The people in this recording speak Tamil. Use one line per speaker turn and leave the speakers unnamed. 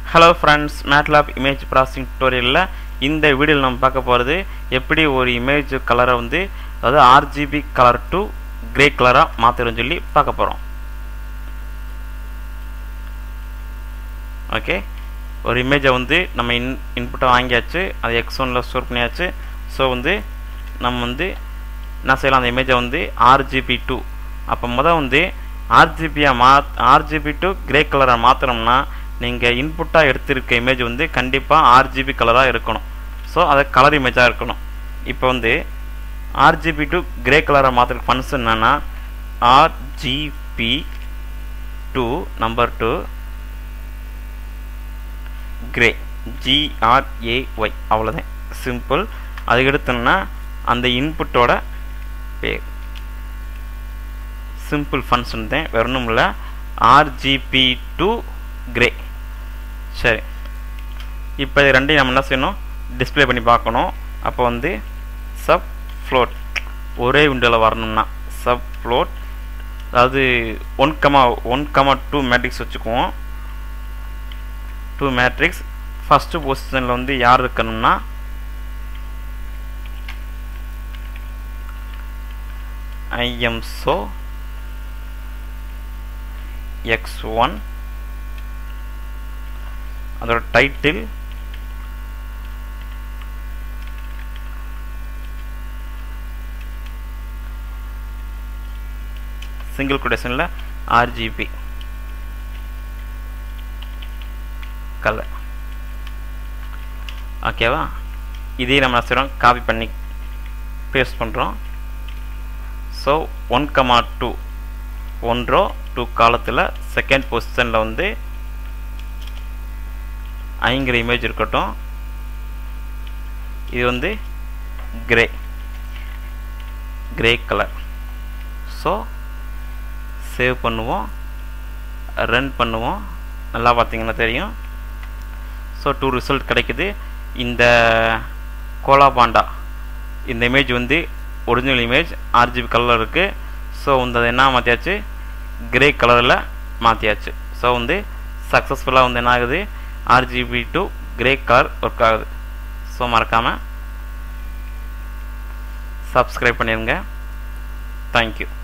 hello friends MATLAB image processing டுட்டோரியலில் இந்த வீடியோவில் நம்ம பார்க்க போகிறது எப்படி ஒரு இமேஜ் கலரை வந்து அதாவது ஆர்ஜிபி கலர் டு கிரே கலராக மாற்றுறோன்னு சொல்லி பார்க்க போகிறோம் ஓகே ஒரு இமேஜை வந்து நம்ம இன் இன்புட்டை வாங்கியாச்சு அது எக்ஸ் ஒனில் ஸ்டோர் பண்ணியாச்சு ஸோ வந்து நம்ம வந்து என்ன செய்யலாம் அந்த இமேஜை வந்து ஆர்ஜிபி டூ அப்போ முதல் வந்து ஆர்ஜிபியாக மா ஆர்ஜிபி டு கிரே கலரை மாற்றினோம்னா நீங்கள் இன்புட்டாக எடுத்திருக்க இமேஜ் வந்து கண்டிப்பாக ஆர்ஜிபி கலராக இருக்கணும் ஸோ அதை கலர் இமேஜாக இருக்கணும் இப்போ வந்து ஆர்ஜிபி டு கிரே கலரை மாற்றுற ஃபங்க்ஷன் என்னென்னா RGB to number two grey G R A Y அவ்வளோதான் சிம்பிள் அதுக்கு எடுத்தோம்னா அந்த இன்புட்டோட பேர் சிம்பிள் ஃபங்க்ஷன் தான் வரணும் இல்லை ஆர்ஜிபி டு கிரே சரி இப்போ இது ரெண்டையும் நம்ம என்ன செய்யணும் டிஸ்பிளே பண்ணி பார்க்கணும் அப்போ வந்து சப் ஃப்ளோட் ஒரே விண்டோவில் வரணும்னா சப் ஃப்ளோட் அதாவது one comma one comma two matrix வச்சுக்குவோம் டூ மேட்ரிக்ஸ் ஃபஸ்ட்டு பொசிஷனில் வந்து யார் இருக்கணும்னா ஐஎம் ஸோ எக்ஸ் ஒன் அதோட டைட்டில் சிங்கிள் கொட்டேஷனில் ஆர்ஜிபி கலர் ஓகேவா இதே நம்ம என்ன செய்கிறோம் காப்பி பண்ணி பேஸ்ட் பண்ணுறோம் ஸோ ஒன் கமா டூ ஒன்றோ டூ காலத்தில் செகண்ட் பொசிஷனில் வந்து ஐங்கிற இமேஜ் இருக்கட்டும் இது வந்து grey grey colour so save பண்ணுவோம் ரன் பண்ணுவோம் நல்லா பார்த்தீங்கன்னா தெரியும் ஸோ டூ ரிசல்ட் கிடைக்குது இந்த கோலா பாண்டா இந்த இமேஜ் வந்து ஒரிஜினல் இமேஜ் ஆர்ஜிபி கலரில் இருக்குது ஸோ வந்து என்ன மாற்றியாச்சு கிரே கலரில் மாற்றியாச்சு ஸோ வந்து சக்ஸஸ்ஃபுல்லாக வந்து என்ன ஆகுது RGB to grey colour work ஆகுது ஸோ மறக்காமல் சப்ஸ்கிரைப் பண்ணிடுங்க தேங்க்யூ